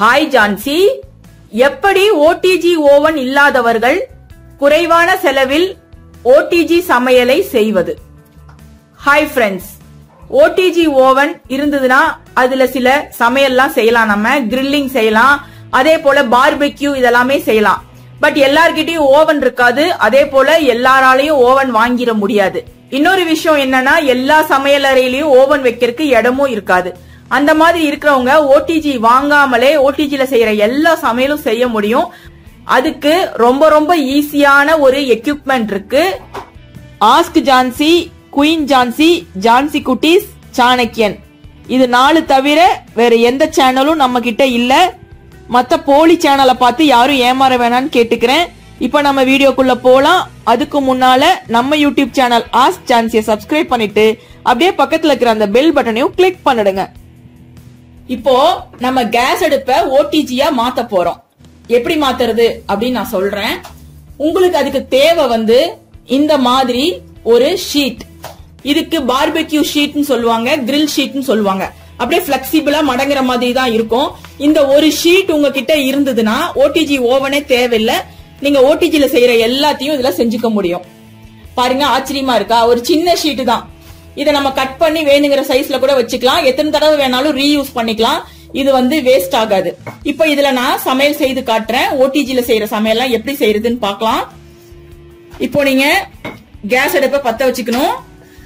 hi Jhansi எப்படி OTG oven இல்லாதவர்கள் குறைவான செலவில் ஓடிஜி சமையலை செய்வது ஹாய் ஃப்ரெண்ட்ஸ் ஓடிஜி ஓவன் இருந்ததுன்னா அதுல சில சமையல்லாம் செய்யலாம் நம்ம கிரில்லிங் செய்யலாம் அதே போல பார்பெக்யூ இதெல்லாமே செய்யலாம் பட் எல்லார்கிட்டயும் ஓவன் இருக்காது அதே போல எல்லாராலையும் ஓவன் வாங்கிட முடியாது இன்னொரு விஷயம் என்னன்னா எல்லா சமையலறையிலயும் ஓவன் வைக்கிறதுக்கு இடமும் இருக்காது அந்த மாதிரி இருக்கிறவங்க ஓடிஜி வாங்காமலே ஓடிஜில செய்யற எல்லா சமையலும் செய்ய முடியும் அதுக்கு ரொம்ப ரொம்ப ஈஸியான ஒரு எக்யூப்மெண்ட் இருக்கு ஆஸ்க் ஜான்சி குயின் ஜான்சி ஜான்சி குட்டீஸ் சாணக்கியன் இது நாலு தவிர வேற எந்த சேனலும் நம்ம கிட்ட இல்ல மத்த போலி சேனலை பார்த்து யாரும் ஏமாற வேணாம்னு கேட்டுக்கிறேன் இப்ப நம்ம வீடியோக்குள்ள போலாம் அதுக்கு முன்னால நம்ம யூடியூப் சேனல் ஆஸ்க் ஜான்சியை சப்ஸ்கிரைப் பண்ணிட்டு அப்படியே பக்கத்துல இருக்கிற அந்த பெல் பட்டனையும் கிளிக் பண்ணிடுங்க இப்போ நம்ம கேஸ் அடுப்ப ஓடிஜியா மாத்த போறோம் எப்படி மாத்துறது அப்படின்னு நான் சொல்றேன் உங்களுக்கு அதுக்கு தேவை வந்து இந்த மாதிரி ஒரு ஷீட் இதுக்கு பார்பெக்யூ ஷீட்னு சொல்லுவாங்க கிரில் ஷீட்னு சொல்லுவாங்க அப்படியே பிளெக்சிபிளா மடங்குற மாதிரி தான் இருக்கும் இந்த ஒரு ஷீட் உங்ககிட்ட இருந்ததுன்னா ஓடிஜி ஓவனே தேவையில்லை நீங்க ஓடிஜில செய்யற எல்லாத்தையும் இதுல செஞ்சுக்க முடியும் பாருங்க ஆச்சரியமா இருக்கா ஒரு சின்ன ஷீட் தான் இதை நம்ம கட் பண்ணி வேணுங்கிற சைஸ்ல கூட வச்சுக்கலாம் எத்தனை தடவை வேணாலும் ரீயூஸ் பண்ணிக்கலாம் இது வந்து வேஸ்ட் ஆகாது இப்போ இதுல நான் சமையல் செய்து காட்டுறேன் ஓடிஜில செய்யற சமையல்லாம் எப்படி செய்யறதுன்னு பார்க்கலாம் இப்போ நீங்க கேஸ் அடுப்பை பத்த வச்சுக்கணும்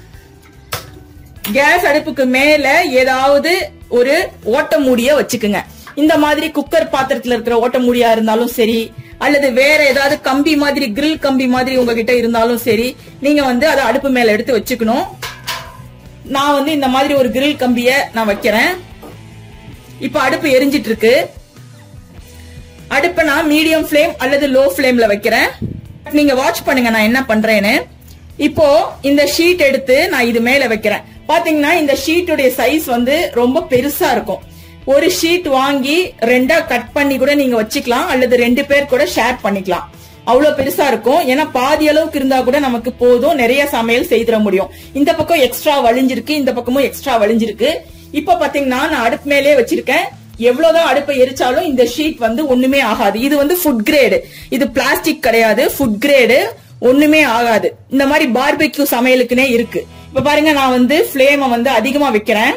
கேஸ் அடுப்புக்கு மேல ஏதாவது ஒரு ஓட்ட மூடிய வச்சுக்குங்க இந்த மாதிரி குக்கர் பாத்திரத்துல இருக்கிற ஓட்ட மூடியா இருந்தாலும் சரி அல்லது வேற ஏதாவது கம்பி மாதிரி கிரில் கம்பி மாதிரி உங்ககிட்ட இருந்தாலும் சரி நீங்க வந்து அதை அடுப்பு மேல எடுத்து வச்சுக்கணும் நான் வந்து இந்த மாதிரி ஒரு கிரில் கம்பிய நான் வைக்கிறேன் இப்ப அடுப்பு எரிஞ்சிட்டு இருக்கு அடுப்பை நான் மீடியம் ஃப்ளேம் அல்லது லோ ஃப்ளேம்ல வைக்கிறேன் நீங்க வாட்ச் பண்ணுங்க நான் என்ன பண்றேன்னு இப்போ இந்த ஷீட் எடுத்து நான் இது மேல வைக்கிறேன் பாத்தீங்கன்னா இந்த ஷீட்டுடைய சைஸ் வந்து ரொம்ப பெருசா இருக்கும் ஒரு ஷீட் வாங்கி ரெண்டா கட் பண்ணி கூட நீங்க வச்சுக்கலாம் அல்லது ரெண்டு பேர் கூட ஷேர் பண்ணிக்கலாம் அவ்வளவு பெருசா இருக்கும் ஏன்னா பாதி அளவுக்கு இருந்தா கூட நமக்கு போதும் நிறைய சமையல் செய்திட முடியும் இந்த பக்கம் எக்ஸ்ட்ரா வலிஞ்சிருக்கு இந்த பக்கமும் எக்ஸ்ட்ரா வலிஞ்சிருக்கு இப்ப பாத்தீங்கன்னா நான் அடுப்பு மேலே வச்சிருக்கேன் எவ்வளவுதான் அடுப்பை எரிச்சாலும் இந்த ஷீட் வந்து ஒண்ணுமே ஆகாது இது வந்து ஃபுட் கிரேடு இது பிளாஸ்டிக் கிடையாது ஃபுட் கிரேடு ஒண்ணுமே ஆகாது இந்த மாதிரி பார்பெக்யூ சமையலுக்குனே இருக்கு இப்ப பாருங்க நான் வந்து ஃபிளேம வந்து அதிகமா வைக்கிறேன்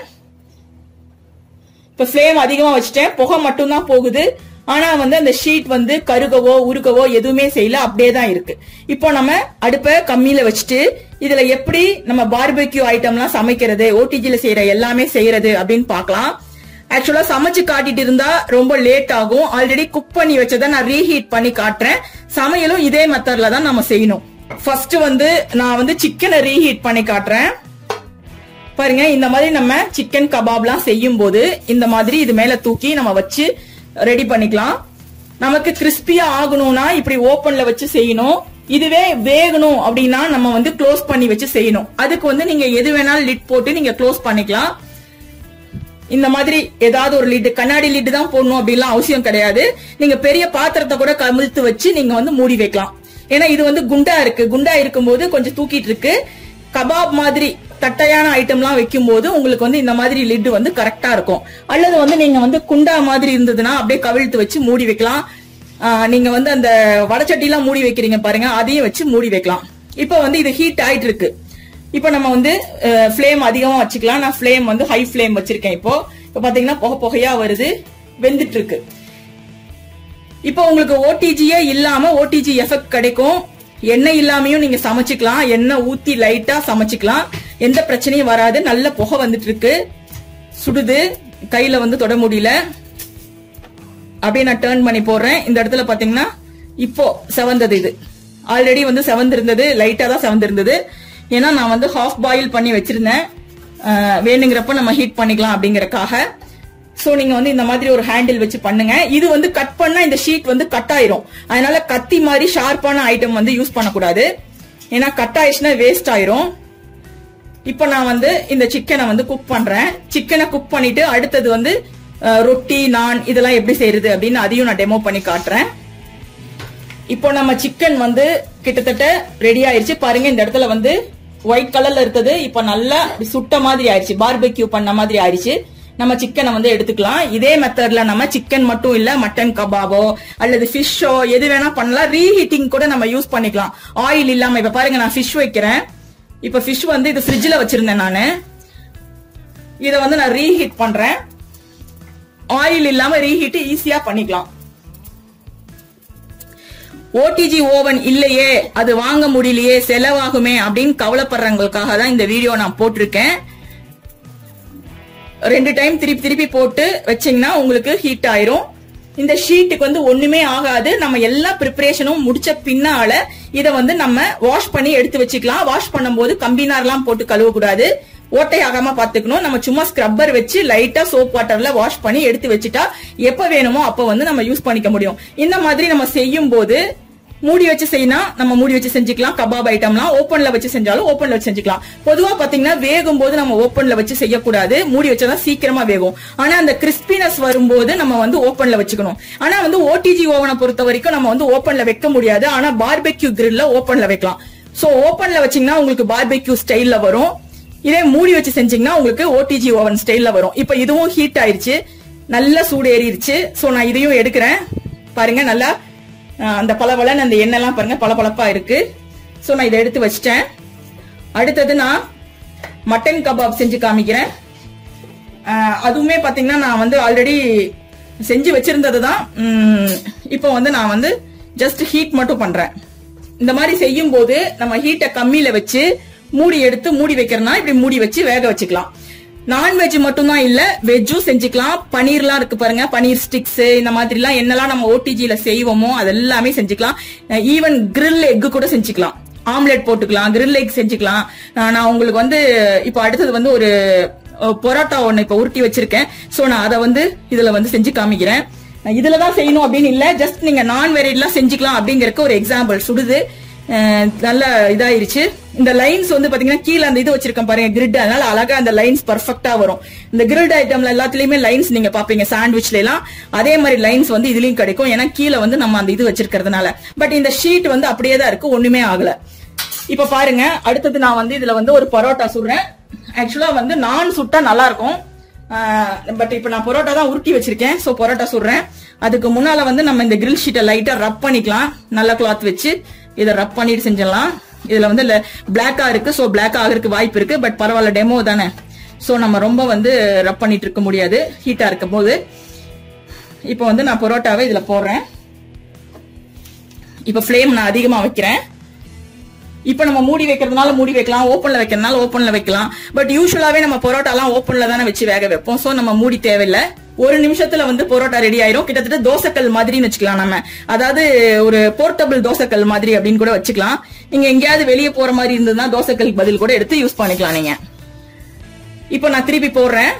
இப்ப ஃபிளேம் அதிகமா வச்சுட்டேன் புகை மட்டும் தான் போகுது ஆனா வந்து அந்த ஷீட் வந்து கருகவோ உருகவோ எதுவுமே செய்யல அப்படியே தான் இருக்கு இப்போ நம்ம அடுப்பை கம்மியில வச்சுட்டு இதுல எப்படி நம்ம பார்பெக்யூ ஐட்டம்லாம் சமைக்கிறது ஓடிஜில செய்யற எல்லாமே செய்யறது அப்படின்னு பார்க்கலாம் ஆக்சுவலா சமைச்சு காட்டிட்டு இருந்தா ரொம்ப லேட் ஆகும் ஆல்ரெடி குக் பண்ணி வச்சதை நான் ரீஹீட் பண்ணி காட்டுறேன் சமையலும் இதே மெத்தட்ல தான் நம்ம செய்யணும் ஃபர்ஸ்ட் வந்து நான் வந்து சிக்கனை ரீஹீட் பண்ணி காட்டுறேன் பாருங்க இந்த மாதிரி நம்ம சிக்கன் கபாப்லாம் செய்யும் போது இந்த மாதிரி இது மேல தூக்கி நம்ம வச்சு ரெடி பண்ணிக்கலாம் நமக்கு கிறிஸ்பியா ஆகணும்னா இப்படி ஓப்பன்ல வச்சு செய்யணும் இதுவே வேகணும் அப்படின்னா நம்ம வந்து க்ளோஸ் பண்ணி வச்சு செய்யணும் அதுக்கு வந்து நீங்க எது வேணாலும் லிட் போட்டு நீங்க க்ளோஸ் பண்ணிக்கலாம் இந்த மாதிரி ஏதாவது ஒரு லிட் கண்ணாடி லிட் தான் போடணும் அப்படிலாம் அவசியம் கிடையாது நீங்க பெரிய பாத்திரத்தை கூட கமிழ்த்து வச்சு நீங்க வந்து மூடி வைக்கலாம் ஏன்னா இது வந்து குண்டா இருக்கு குண்டா இருக்கும்போது கொஞ்சம் தூக்கிட்டு இருக்கு கபாப் மாதிரி தட்டையான ஐட்டம்லாம் வைக்கும் போது உங்களுக்கு வந்து இந்த மாதிரி லிட் வந்து கரெக்டா இருக்கும் அல்லது வந்து நீங்க வந்து குண்டா மாதிரி இருந்ததுன்னா அப்படியே கவிழ்த்து வச்சு மூடி வைக்கலாம் ஆஹ் நீங்க வந்து அந்த வடச்சட்டிலாம் மூடி வைக்கிறீங்க பாருங்க அதையும் வச்சு மூடி வைக்கலாம் இப்போ வந்து இது ஹீட் ஆயிட்டு இருக்கு இப்போ நம்ம வந்து ஃப்ளேம் அதிகமா வச்சுக்கலாம் நான் ஃப்ளேம் வந்து ஹை ஃப்ளேம் வச்சிருக்கேன் இப்போ இப்போ பாத்தீங்கன்னா புகை புகையா வருது வெந்துட்டு இருக்கு இப்போ உங்களுக்கு ஓடிஜியே இல்லாம ஓடிஜி எஃபெக்ட் கிடைக்கும் எண்ணெய் இல்லாமையும் நீங்க சமைச்சுக்கலாம் எண்ணெய் ஊத்தி லைட்டா சமைச்சுக்கலாம் எந்த பிரச்சனையும் வராது நல்ல புகை வந்துட்டு இருக்கு சுடுது கையில வந்து தொட முடியல அப்படியே நான் டேர்ன் பண்ணி போடுறேன் இந்த இடத்துல பாத்தீங்கன்னா இப்போ செவந்தது இது ஆல்ரெடி வந்து செவந்திருந்தது லைட்டா தான் செவந்திருந்தது ஏன்னா நான் வந்து ஹாஃப் பாயில் பண்ணி வச்சிருந்தேன் அஹ், வேணுங்கிறப்ப நம்ம ஹீட் பண்ணிக்கலாம் அப்படிங்கறக்காக சோ நீங்க வந்து இந்த மாதிரி ஒரு ஹேண்டில் வச்சு பண்ணுங்க இது வந்து கட் பண்ணா இந்த ஷீட் வந்து கட் ஆயிரும் அதனால கத்தி மாதிரி ஷார்ப்பான ஐட்டம் வந்து யூஸ் பண்ணக்கூடாது ஏன்னா கட் ஆயிடுச்சுன்னா வேஸ்ட் ஆயிரும் இப்போ நான் வந்து இந்த சிக்கனை வந்து குக் பண்றேன் சிக்கனை குக் பண்ணிட்டு அடுத்தது வந்து அஹ், ரொட்டி நான் இதெல்லாம் எப்படி செய்யறது அப்படின்னு அதையும் நான் டெமோ பண்ணி காட்டுறேன் இப்போ நம்ம சிக்கன் வந்து கிட்டத்தட்ட ரெடி ஆயிருச்சு பாருங்க இந்த இடத்துல வந்து ஒயிட் கலர்ல இருக்குது இப்ப நல்லா அப்படி சுட்ட மாதிரி ஆயிடுச்சு பார்பெக்யூ பண்ண மாதிரி ஆயிடுச்சு நம்ம சிக்கனை வந்து எடுத்துக்கலாம் இதே மெத்தட்ல நம்ம சிக்கன் மட்டும் இல்ல மட்டன் கபாபோ அல்லது ஃபிஷ்ஷோ எது வேணா பண்ணலாம் ரீஹீட்டிங் கூட நம்ம யூஸ் பண்ணிக்கலாம் ஆயில் இல்லாம இப்ப பாருங்க நான் ஃபிஷ் வைக்கிறேன் இப்ப ஃபிஷ் வந்து இது ஃப்ரிட்ஜ்ல வச்சிருந்தேன் நானு இத வந்து நான் ரீஹீட் பண்றேன் ஆயில் இல்லாம ரீஹீட் ஈஸியா பண்ணிக்கலாம் ஓடிஜி ஓவன் இல்லையே அது வாங்க முடியலையே செலவாகுமே அப்படின்னு கவலைப்படுறவங்களுக்காக தான் இந்த வீடியோ நான் போட்டிருக்கேன் ரெண்டு டைம் திருப்பி திருப்பி போட்டு வச்சீங்கன்னா உங்களுக்கு ஹீட் ஆயிரும் இந்த ஷீட்டுக்கு வந்து ஒண்ணுமே ஆகாது நம்ம எல்லா ப்ரிப்பரேஷனும் முடிச்ச பின்னால இத வந்து நம்ம வாஷ் பண்ணி எடுத்து வச்சுக்கலாம் வாஷ் பண்ணும்போது கம்பினார்லாம் போட்டு கழுவக்கூடாது ஓட்டை ஆகாம பாத்துக்கணும் நம்ம சும்மா ஸ்க்ரப்பர் வச்சு லைட்டா சோப் வாட்டர்ல வாஷ் பண்ணி எடுத்து வச்சுட்டா எப்ப வேணுமோ அப்ப வந்து நம்ம யூஸ் பண்ணிக்க முடியும் இந்த மாதிரி நம்ம செய்யும் போது மூடி வச்சு செய்யணும் நம்ம மூடி வச்சு செஞ்சுக்கலாம் கபாப் ஐட்டம்லாம் ஓப்பன்ல வச்சு செஞ்சாலும் ஓப்பன்ல வச்சு செஞ்சுக்கலாம் பொதுவா பாத்தீங்கன்னா வேகும் போது நம்ம ஓப்பன்ல வச்சு செய்யக்கூடாது மூடி வச்சாதான் சீக்கிரமா வேகும் ஆனா அந்த கிறிஸ்பினஸ் வரும்போது நம்ம வந்து ஓப்பன்ல வச்சுக்கணும் ஆனா வந்து ஓடிஜி ஓவனை பொறுத்த வரைக்கும் நம்ம வந்து ஓப்பன்ல வைக்க முடியாது ஆனா பார்பெக்யூ கிரில்ல ஓப்பன்ல வைக்கலாம் சோ ஓப்பன்ல வச்சீங்கன்னா உங்களுக்கு பார்பெக்யூ ஸ்டைல்ல வரும் இதே மூடி வச்சு செஞ்சீங்கன்னா உங்களுக்கு ஓடிஜி ஓவன் ஸ்டைல்ல வரும் இப்ப இதுவும் ஹீட் ஆயிருச்சு நல்லா சூடு ஏறிடுச்சு சோ நான் இதையும் எடுக்கிறேன் பாருங்க நல்லா அஹ், அந்த பளபளன்னு அந்த எண்ணெய்லாம் பாருங்க பளபளப்பா இருக்கு சோ நான் இதை எடுத்து வச்சிட்டேன் அடுத்தது நான் மட்டன் கபாப் செஞ்சு காமிக்கிறேன் அஹ், அதுவுமே பாத்தீங்கன்னா நான் வந்து ஆல்ரெடி செஞ்சு வச்சிருந்தது தான் இப்போ வந்து நான் வந்து ஜஸ்ட் ஹீட் மட்டும் பண்றேன் இந்த மாதிரி செய்யும் போது நம்ம ஹீட்டை கம்மியில வச்சு மூடி எடுத்து மூடி வைக்கிறனா இப்படி மூடி வச்சு வேக வச்சுக்கலாம் நான்வெஜ் மட்டும்தான் இல்ல வெஜ்ஜும் செஞ்சுக்கலாம் பனீர்லாம் இருக்கு பாருங்க பனீர் ஸ்டிக்ஸ் இந்த மாதிரிலாம் என்னெல்லாம் நம்ம ஓடிஜில செய்வோமோ அது எல்லாமே செஞ்சுக்கலாம் ஈவன் கிரில் எக் கூட செஞ்சுக்கலாம் ஆம்லெட் போட்டுக்கலாம் கிரில் எக் செஞ்சுக்கலாம் அஹ் நான் உங்களுக்கு வந்து இப்போ அடுத்தது வந்து ஒரு அஹ், பரோட்டா ஒண்ணு இப்ப உருட்டி வச்சிருக்கேன் சோ நான் அதை வந்து இதுல வந்து செஞ்சு காமிக்கிறேன் நான் இதுல தான் செய்யணும் அப்படின்னு இல்ல ஜஸ்ட் நீங்க நான் வெரைட்டிலாம் செஞ்சுக்கலாம் அப்படிங்கறதுக்கு ஒரு எக்ஸாம்பிள் சுடுது அஹ், நல்ல இதாயிருச்சு இந்த லைன்ஸ் வந்து பாத்தீங்கன்னா கீழே அந்த இது வச்சிருக்கேன் பாருங்க கிரிட் அதனால அழகா அந்த லைன்ஸ் பர்ஃபெக்ட்டா வரும் இந்த கிரில்ட் ஐட்டம்ல எல்லாத்துலயுமே லைன்ஸ் நீங்க பாப்பீங்க சாண்ட்விச்ல எல்லாம் அதே மாதிரி லைன்ஸ் வந்து இதுலயும் கிடைக்கும் ஏன்னா கீழே வந்து நம்ம அந்த இது வச்சிருக்கிறதுனால பட் இந்த ஷீட் வந்து அப்படியே தான் இருக்கு ஒண்ணுமே ஆகல இப்ப பாருங்க அடுத்தது நான் வந்து இதுல வந்து ஒரு பரோட்டா சுடுறேன் ஆக்சுவலா வந்து நான் சுட்டா நல்லா இருக்கும் பட் இப்ப நான் பரோட்டா தான் உருட்டி வச்சிருக்கேன் சோ பரோட்டா சுடுறேன் அதுக்கு முன்னால வந்து நம்ம இந்த கிரில் ஷீட்டை லைட்டா ரப் பண்ணிக்கலாம் நல்ல கிளாத் வச்சு இதை ரப் பண்ணிட்டு செஞ்சிடலாம் இதுல வந்து பிளாக்கா இருக்கு சோ பிளாக் ஆகிறதுக்கு வாய்ப்பு இருக்கு பட் பரவாயில்ல டெமோ தானே சோ நம்ம ரொம்ப வந்து ரப் பண்ணிட்டு இருக்க முடியாது ஹீட்டா இருக்கும் போது இப்போ வந்து நான் பரோட்டாவை இதுல போடுறேன் இப்போ ஃப்ளேம் நான் அதிகமா வைக்கிறேன் இப்போ நம்ம மூடி வைக்கிறதுனால மூடி வைக்கலாம் ஓப்பன்ல வைக்கிறதுனால ஓப்பன்ல வைக்கலாம் பட் யூஸ்வலாவே நம்ம பரோட்டாலாம் ஓப்பன்ல தானே வச்சு வேக வைப்போம் சோ நம்ம மூடி தேவையில்ல ஒரு நிமிஷத்துல வந்து பரோட்டா ரெடி ஆயிரும் கிட்டத்தட்ட தோசைக்கல் மாதிரின்னு வச்சுக்கலாம் நம்ம அதாவது ஒரு போர்ட்டபிள் தோசைக்கல் மாதிரி அப்படின்னு கூட வச்சுக்கலாம் நீங்க எங்கேயாவது வெளியே போற மாதிரி இருந்ததுன்னா தோசைக்கல் பதில் கூட எடுத்து யூஸ் பண்ணிக்கலாம் நீங்க இப்போ நான் திருப்பி போடுறேன்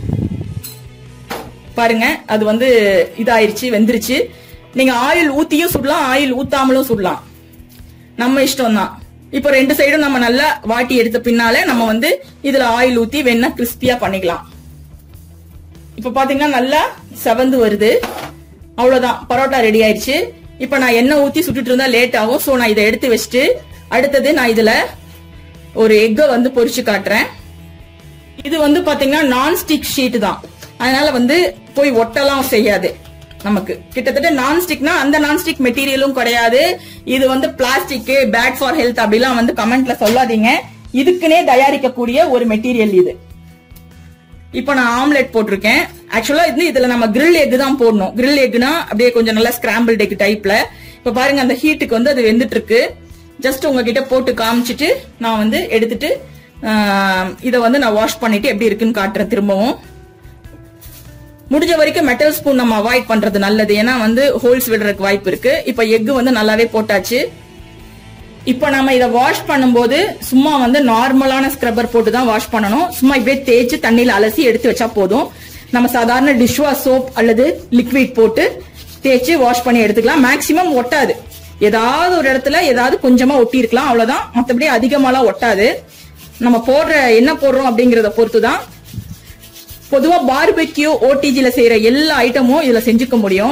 பாருங்க அது வந்து இதாயிருச்சு வெந்துருச்சு நீங்க ஆயில் ஊத்தியும் சுடலாம் ஆயில் ஊத்தாமலும் சுடலாம் நம்ம இஷ்டம் தான் இப்போ ரெண்டு சைடும் நம்ம நல்லா வாட்டி எடுத்த பின்னாலே நம்ம வந்து இதுல ஆயில் ஊத்தி வேணா கிறிஸ்பியா பண்ணிக்கலாம் இப்ப பாத்தீங்கன்னா நல்லா செவந்து வருது அவ்வளவுதான் பரோட்டா ரெடி ஆயிடுச்சு இப்ப நான் எண்ணெய் ஊத்தி சுட்டுட்டு இருந்தா லேட் ஆகும் சோ நான் இதை எடுத்து வச்சுட்டு அடுத்தது நான் இதுல ஒரு எக்கை வந்து பொரிச்சு காட்டுறேன் இது வந்து பாத்தீங்கன்னா நான்ஸ்டிக் ஷீட் தான் அதனால வந்து போய் ஒட்டலாம் செய்யாது நமக்கு கிட்டத்தட்ட நான்ஸ்டிக்னா அந்த நான்ஸ்டிக் மெட்டீரியலும் கிடையாது இது வந்து பிளாஸ்டிக் பேட் ஃபார் ஹெல்த் அப்படிலாம் வந்து கமெண்ட்ல சொல்லாதீங்க இதுக்குனே தயாரிக்கக்கூடிய ஒரு மெட்டீரியல் இது இப்போ நான் ஆம்லெட் போட்டிருக்கேன் ஆக்சுவலா இது இதுல நம்ம கிரில் எக் தான் போடணும் கிரில் எக்னா அப்படியே கொஞ்சம் நல்லா ஸ்கிராம்பிள் எக் டைப்ல இப்ப பாருங்க அந்த ஹீட்டுக்கு வந்து அது வெந்துட்டு இருக்கு ஜஸ்ட் உங்ககிட்ட போட்டு காமிச்சிட்டு நான் வந்து எடுத்துட்டு இதை வந்து நான் வாஷ் பண்ணிட்டு எப்படி இருக்குன்னு காட்டுறேன் திரும்பவும் முடிஞ்ச வரைக்கும் மெட்டல் ஸ்பூன் நம்ம அவாய்ட் பண்றது நல்லது ஏன்னா வந்து ஹோல்ஸ் விடுறதுக்கு வாய்ப்பு இருக்கு இப்ப எக் வந்து நல்லாவே போட்டாச்சு இப்ப நம்ம இத வாஷ் பண்ணும்போது சும்மா வந்து நார்மலான ஸ்க்ரப்பர் போட்டு தான் வாஷ் பண்ணணும் சும்மா இப்படியே தேய்ச்சி தண்ணியில அலசி எடுத்து வச்சா போதும் நம்ம சாதாரண டிஷ்வாஷ் சோப் அல்லது லிக்விட் போட்டு தேய்ச்சி வாஷ் பண்ணி எடுத்துக்கலாம் மேக்சிமம் ஒட்டாது ஏதாவது ஒரு இடத்துல ஏதாவது கொஞ்சமா ஒட்டி இருக்கலாம் அவ்வளவுதான் மத்தபடி அதிகமாலாம் ஒட்டாது நம்ம போடுற என்ன போடுறோம் அப்படிங்கறத பொறுத்து தான் பொதுவா பார்பெக்யூ ஓடிஜில செய்யற எல்லா ஐட்டமும் இதுல செஞ்சுக்க முடியும்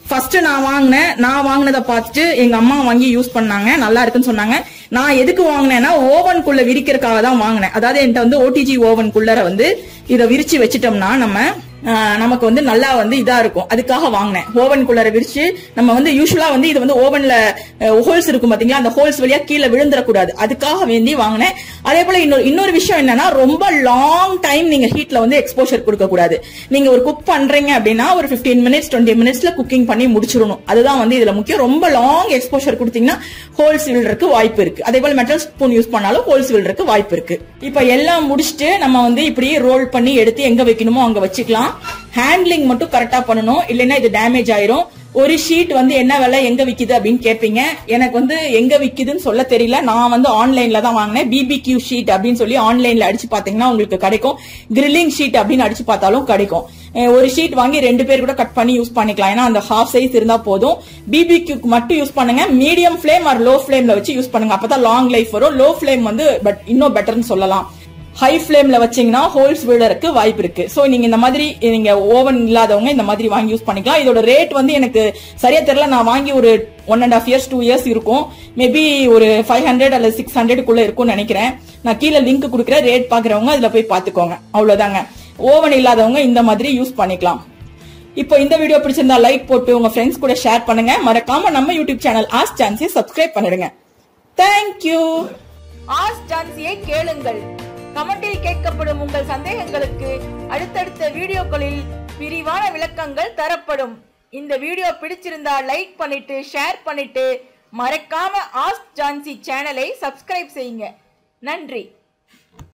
ஃபர்ஸ்ட் நான் வாங்கினேன் நான் வாங்கினதை பார்த்துட்டு எங்க அம்மா வாங்கி யூஸ் பண்ணாங்க நல்லா இருக்குன்னு சொன்னாங்க நான் எதுக்கு வாங்கினேன்னா ஓவனுக்குள்ள விரிக்கிறதுக்காக தான் வாங்கினேன் அதாவது என்கிட்ட வந்து ஓடிஜி ஓவனுக்குள்ளர வந்து இதை விரிச்சு வச்சிட்டோம்னா நம்ம ஆஹ், நமக்கு வந்து நல்லா வந்து இதா இருக்கும் அதுக்காக வாங்கினேன் ஓவனுக்குள்ளர விரிச்சு நம்ம வந்து யூஸ்வலா வந்து இது வந்து ஓவன்ல ஹோல்ஸ் இருக்கும் பாத்தீங்களா அந்த ஹோல்ஸ் வழியா கீழே விழுந்துடக்கூடாது அதுக்காக வேண்டி வாங்கினேன் அதே போல இன்னொரு இன்னொரு விஷயம் என்னன்னா ரொம்ப லாங் டைம் நீங்க ஹீட்ல வந்து எக்ஸ்போஷர் கொடுக்க கூடாது நீங்க ஒரு குக் பண்றீங்க அப்படின்னா ஒரு 15 மினிட்ஸ் டுவெண்ட்டி மினிட்ஸ்ல குக்கிங் பண்ணி முடிச்சிடணும் அதுதான் வந்து இதுல முக்கியம் ரொம்ப லாங் எக்ஸ்போஷர் கொடுத்தீங்கன்னா ஹோல்ஸ் விழுறதுக்கு வாய்ப்பு இருக்கு அதே போல மெட்டல் ஸ்பூன் யூஸ் பண்ணாலும் ஹோல்ஸ் விழுறதுக்கு வாய்ப்பு இருக்கு இப்ப எல்லாம் முடிச்சுட்டு நம்ம வந்து இப்படி ரோல் பண்ணி எடுத்து எங்க வைக்கணுமோ அங்க வச்சுக்கலாம் ஹேண்ட்லிங் மட்டும் கரெக்டா பண்ணணும் இல்லைன்னா இது டேமேஜ் ஆயிரும் ஒரு ஷீட் வந்து என்ன விலை எங்க விக்குது அப்படின்னு கேட்பீங்க எனக்கு வந்து எங்க விக்குதுன்னு சொல்ல தெரியல நான் வந்து ஆன்லைன்ல தான் வாங்கினேன் பிபிக்யூ ஷீட் அப்படின்னு சொல்லி ஆன்லைன்ல அடிச்சு பாத்தீங்கன்னா உங்களுக்கு கிடைக்கும் கிரில்லிங் ஷீட் அப்படின்னு அடிச்சு பார்த்தாலும் கிடைக்கும் அஹ் ஒரு ஷீட் வாங்கி ரெண்டு பேர் கூட கட் பண்ணி யூஸ் பண்ணிக்கலாம் ஏன்னா அந்த ஹாஃப் சைஸ் இருந்தா போதும் பிபிக்யூக்கு மட்டும் யூஸ் பண்ணுங்க மீடியம் ஃபிளேம் ஆர் லோ ஃபிளேம்ல வச்சு யூஸ் பண்ணுங்க அப்பதான் லாங் லைஃப் வரும் லோ ஃபிளேம் வந்து பட் இன்னும் பெட்டர்னு சொல்லலாம் ஹை ஃபிளேம்ல வச்சீங்கன்னா ஹோல்ஸ் விழறதுக்கு வாய்ப்பு இருக்கு சோ நீங்க இந்த மாதிரி நீங்க ஓவன் இல்லாதவங்க இந்த மாதிரி வாங்கி யூஸ் பண்ணிக்கலாம் இதோட ரேட் வந்து எனக்கு சரியா தெரியல நான் வாங்கி ஒரு one and half years two years இருக்கும் மேபி ஒரு ஃபைவ் ஹண்ட்ரட் அல்லது சிக்ஸ் ஹண்ட்ரட்குள்ள இருக்கும்னு நினைக்கிறேன் நான் கீழே லிங்க் கொடுக்குறேன் ரேட் பாக்குறவங்க அதுல போய் பாத்துக்கோங்க அவ்வளவுதாங்க ஓவன் இல்லாதவங்க இந்த மாதிரி யூஸ் பண்ணிக்கலாம் இப்போ இந்த வீடியோ பிடிச்சிருந்தா லைக் போட்டு உங்க ஃப்ரெண்ட்ஸ் கூட ஷேர் பண்ணுங்க மறக்காம நம்ம யூடியூப் சேனல் ஆஸ் சான்ஸை சப்ஸ்கிரைப் பண்ணிடுங்க தேங்க்யூ ஆஸ் சான்ஸியை கேளுங்கள் கமெண்டில் கேட்கப்படும் உங்கள் சந்தேகங்களுக்கு அடுத்தடுத்த வீடியோக்களில் விரிவான விளக்கங்கள் தரப்படும் இந்த வீடியோ பிடிச்சிருந்தா லைக் பண்ணிட்டு ஷேர் பண்ணிட்டு மறக்காம ஆஸ் ஜான்சி சேனலை சப்ஸ்கிரைப் செய்யுங்க நன்றி